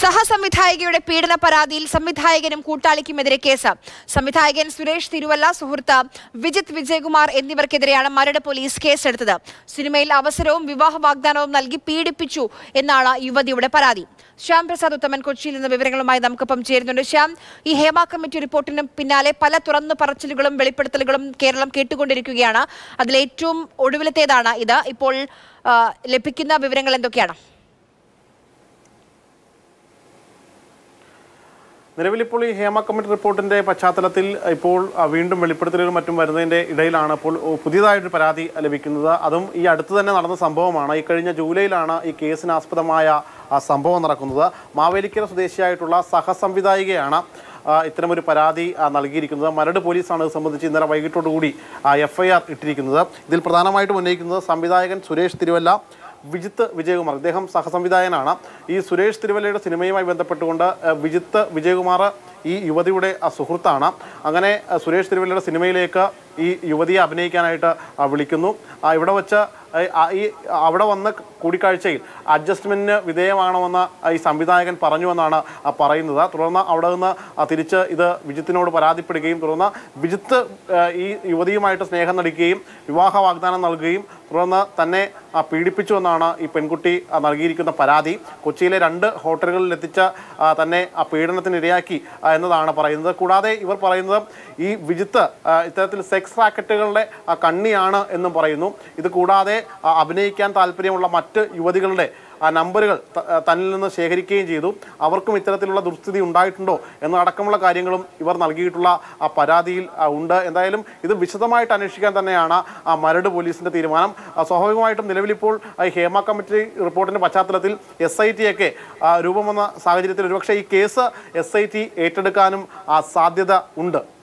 സഹസംവിധായികയുടെ പീഡന പരാതിയിൽ സംവിധായകനും കൂട്ടാളിക്കുമെതിരെ കേസ് സംവിധായകൻ സുരേഷ് തിരുവല്ല സുഹൃത്ത് വിജിത് വിജയകുമാർ എന്നിവർക്കെതിരെയാണ് മരട് പോലീസ് കേസെടുത്തത് സിനിമയിൽ അവസരവും വിവാഹ വാഗ്ദാനവും നൽകി പീഡിപ്പിച്ചു എന്നാണ് യുവതിയുടെ പരാതി ശ്യാം പ്രസാദ് ഉത്തമൻ കൊച്ചിയിൽ നിന്ന് വിവരങ്ങളുമായി നമുക്കൊപ്പം ചേരുന്നുണ്ട് ശ്യാം ഈ ഹേമ കമ്മിറ്റി റിപ്പോർട്ടിന് പിന്നാലെ പല തുറന്നു പറച്ചിലുകളും വെളിപ്പെടുത്തലുകളും കേരളം കേട്ടുകൊണ്ടിരിക്കുകയാണ് അതിലേറ്റവും ഒടുവിലത്തേതാണ് ഇത് ഇപ്പോൾ ആ, ലഭിക്കുന്ന വിവരങ്ങൾ എന്തൊക്കെയാണ് നിലവിൽ ഇപ്പോൾ ഈ ഹേമ കമ്മിറ്റി റിപ്പോർട്ടിന്റെ പശ്ചാത്തലത്തിൽ ഇപ്പോൾ അഹ്, വീണ്ടും വെളിപ്പെടുത്തലുകളും മറ്റും വരുന്നതിന്റെ ഇടയിലാണ് ഇപ്പോൾ ഓ, പുതിയതായിട്ടൊരു പരാതി ലഭിക്കുന്നത് അതും ഈ അടുത്ത് തന്നെ നടന്ന സംഭവമാണ് ഈ കഴിഞ്ഞ ജൂലൈയിലാണ് ഈ കേസിനാസ്പദമായ ആ സംഭവം നടക്കുന്നത് മാവേലിക്കര സ്വദേശിയായിട്ടുള്ള സഹസംവിധായികയാണ് ആ, ഇത്തരമൊരു പരാതി ആ, നൽകിയിരിക്കുന്നത് മരട് പോലീസാണ് ഇത് സംബന്ധിച്ച് ഇന്നലെ വൈകിട്ടോടുകൂടി എഫ് ഐ ആർ ഇട്ടിരിക്കുന്നത് ഇതിൽ പ്രധാനമായിട്ടും ഉന്നയിക്കുന്നത് സംവിധായകൻ സുരേഷ് തിരുവല്ല വിജിത്ത് വിജയകുമാർ ഇദ്ദേഹം സഹസംവിധായകനാണ് ഈ സുരേഷ് തിരുവല്ലയുടെ സിനിമയുമായി ബന്ധപ്പെട്ടുകൊണ്ട് ആ, വിജിത്ത് വിജയകുമാർ ഈ യുവതിയുടെ ആ, സുഹൃത്താണ് അങ്ങനെ ആ, സുരേഷ് തിരുവല്ലയുടെ സിനിമയിലേക്ക് ഈ യുവതിയെ അഭിനയിക്കാനായിട്ട് ആ, വിളിക്കുന്നു ആ, ഇവിടെ വെച്ച് ആ, ആ, ഈ അവിടെ വന്ന കൂടിക്കാഴ്ചയിൽ അഡ്ജസ്റ്റ്മെന്റിന് വിധേയമാണമെന്ന് ഈ സംവിധായകൻ പറഞ്ഞുവെന്നാണ് ആ, പറയുന്നത് തുടർന്ന് അവിടെ നിന്ന് ആ, തിരിച്ച് ഇത് വിജിത്തിനോട് പരാതിപ്പെടുകയും തുടർന്ന് വിജിത്ത് ആ, ഈ യുവതിയുമായിട്ട് സ്നേഹം നടിക്കുകയും വിവാഹ വാഗ്ദാനം നൽകുകയും തുടർന്ന് തന്നെ ആ, പീഡിപ്പിച്ചുവെന്നാണ് ഈ പെൺകുട്ടി ആ, നൽകിയിരിക്കുന്ന പരാതി കൊച്ചിയിലെ രണ്ട് ഹോട്ടലുകളിൽ എത്തിച്ച് ആ, തന്നെ ആ പീഡനത്തിന് ഇരയാക്കി ആ, എന്നതാണ് പറയുന്നത് കൂടാതെ ഇവർ പറയുന്നത് ഈ വിജിത്ത് ആ, ഇത്തരത്തിൽ സെക്സ് റാക്കറ്റുകളുടെ ആ, കണ്ണിയാണ് എന്നും പറയുന്നു ഇത് കൂടാതെ ആ, അഭിനയിക്കാൻ താല്പര്യമുള്ള മറ്റ് യുവതികളുടെ ആ നമ്പറുകൾ ത- ആ, തന്നിൽ നിന്ന് ശേഖരിക്കുകയും ചെയ്തു അവർക്കും ഇത്തരത്തിലുള്ള ദുസ്ഥിതി ഉണ്ടായിട്ടുണ്ടോ എന്നടക്കമുള്ള കാര്യങ്ങളും ഇവർ നൽകിയിട്ടുള്ള ആ പരാതിയിൽ ആ, ഉണ്ട് എന്തായാലും ഇത് വിശദമായിട്ട് അന്വേഷിക്കാൻ തന്നെയാണ് ആ മരട് പോലീസിന്റെ തീരുമാനം ആ, സ്വാഭാവികമായിട്ടും നിലവിലിപ്പോൾ ആ, ഈ ഹേമ കമ്മിറ്റി റിപ്പോർട്ടിന്റെ പശ്ചാത്തലത്തിൽ എസ് ഐ ടി ഒക്കെ ആ, രൂപം വന്ന സാഹചര്യത്തിൽ ഒരുപക്ഷെ ഈ കേസ് എസ് ഐ ടി ഏറ്റെടുക്കാനും ആ, സാധ്യത ഉണ്ട്